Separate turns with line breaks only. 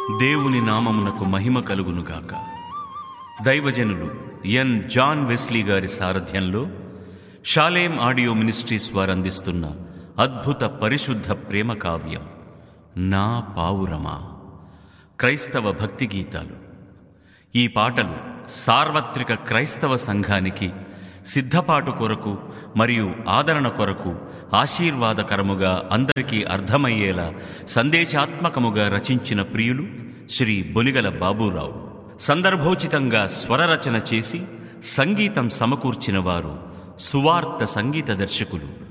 దేవుని నామమునకు మహిమ కలుగునుగాక దైవజనులు ఎన్ జాన్ వెస్లీ గారి సారథ్యంలో షాలేం ఆడియో మినిస్ట్రీస్ వారు అందిస్తున్న అద్భుత పరిశుద్ధ ప్రేమ కావ్యం నా పావురమా క్రైస్తవ భక్తి గీతాలు ఈ పాటలు సార్వత్రిక క్రైస్తవ సంఘానికి సిద్ధపాటు కొరకు మరియు ఆదరణ కొరకు ఆశీర్వాదకరముగా అందరికీ అర్థమయ్యేలా సందేశాత్మకముగా రచించిన ప్రియులు శ్రీ బొలిగల బాబూరావు సందర్భోచితంగా స్వరరచన చేసి సంగీతం సమకూర్చిన వారు సువార్త సంగీత దర్శకులు